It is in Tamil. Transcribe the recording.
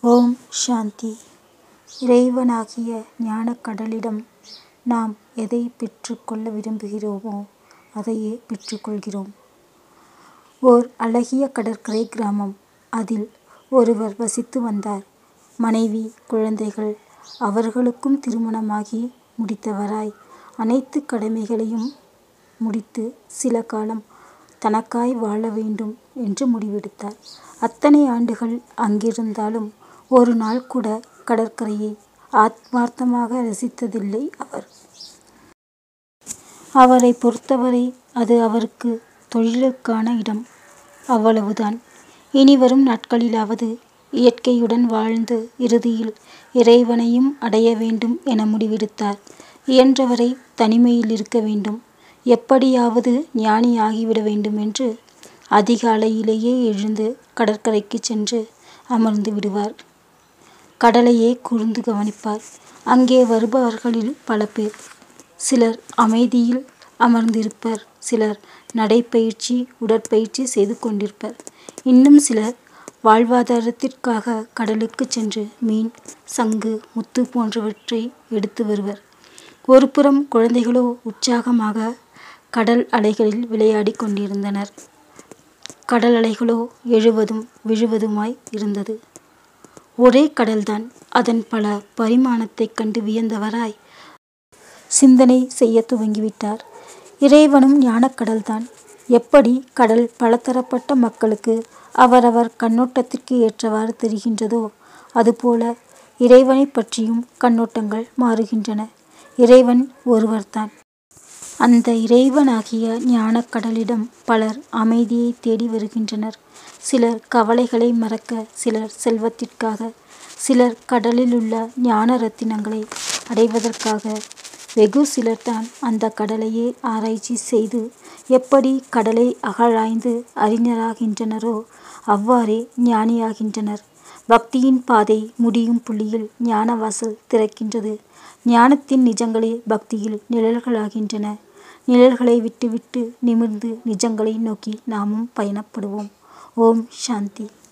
ஓம் சாந்தி இறைவனாகிய ஞானக் கடலிடம் நாம் எதைப் பெற்றுக் கொள்ள விரும்புகிறோமோ அதையே பெற்றுக் கொள்கிறோம். ஓர் அழகிய கடற்கரை கிராமம். அதில் ஒருவர் வசித்து வந்தார். மனைவி, குழந்தைகள். அவர்களுக்கும் திருமணமாகி முடித்தவராய் அனைத்துக் கடமைகளையும் முடித்து சில காலம் தனக்காய் வாழ வேண்டும் என்று முடிவெடுத்தார். அத்தனை ஆண்டுகள் அங்கிருந்தாலும் ஒரு நாள் கூட கடற்கரையை ஆத்மார்த்தமாக ரசித்ததில்லை அவர். அவரைப் பொறுத்தவரை அது அவருக்குத் தொழிலுக்கான இடம். அவ்வளவுதான். இனிவரும் நாட்களிலாவது இயற்கையுடன் வாழ்ந்து இறுதியில் இறைவனையும் அடைய வேண்டும் என முடிவெடுத்தார். இயன்றவரை தனிமையில் இருக்க வேண்டும். எப்படியாவது ஞானி ஆகிவிட வேண்டும் என்று அதிகாலையிலேயே எழுந்து கடற்கரைக்குச் சென்று அமர்ந்து விடுவார். கடலையே கூர்ந்து கவனிப்பார். அங்கே வருபவர்களில் பல பேர். சிலர் அமைதியில் அமர்ந்திருப்பர். சிலர் நடைப்பயிற்சி உடற்பயிற்சி செய்து கொண்டிருப்பர். இன்னும் சிலர் வாழ்வாதாரத்திற்காக கடலுக்குச் சென்று மீன், சங்கு, முத்து போன்றவற்றை எடுத்து வருவர். ஒருபுறம் குழந்தைகளோ உற்சாகமாக கடல் அலைகளில் விளையாடிக் கொண்டிருந்தனர். கடல் அலைகளோ எழுவதும் விழுவதுமாய் இருந்தது. ஒரே கடல்தான். அதன் பல பரிமாணத்தைக் கண்டு வியந்தவராய் சிந்தனை செய்யத் துவங்கிவிட்டார். இறைவனும் ஞானக் கடல்தான். எப்படி கடல் பலதரப்பட்ட மக்களுக்கு அவரவர் கண்ணோட்டத்திற்கு ஏற்றவாறு தெரிகின்றதோ அதுபோல இறைவனைப் பற்றியும் கண்ணோட்டங்கள் மாறுகின்றன. இறைவன் ஒருவர்தான். அந்த இறைவனாகிய ஞானக் கடலிடம் பலர் அமைதியைத் தேடி வருகின்றனர். சிலர் கவலைகளை மறக்க சிலர் செல்வத்திற்காக சிலர் கடலிலுள்ள ஞான ரத்தினங்களை அடைவதற்காக வெகு சிலர்தான் அந்தக் கடலையே ஆராய்ச்சி செய்து எப்படி கடலை அகழாய்ந்து அறிஞராகின்றனரோ அவ்வாறே ஞானியாகின்றனர். பக்தியின் பாதை முடியும் புள்ளியில் ஞான வாசல் திறக்கின்றது. ஞானத்தின் நிஜங்களே பக்தியில் நிழல்களாகின்றன. நிழல்களை விட்டுவிட்டு நிமிர்ந்து நிஜங்களை நோக்கி நாமும் பயணப்படுவோம். ஓம் சாந்தி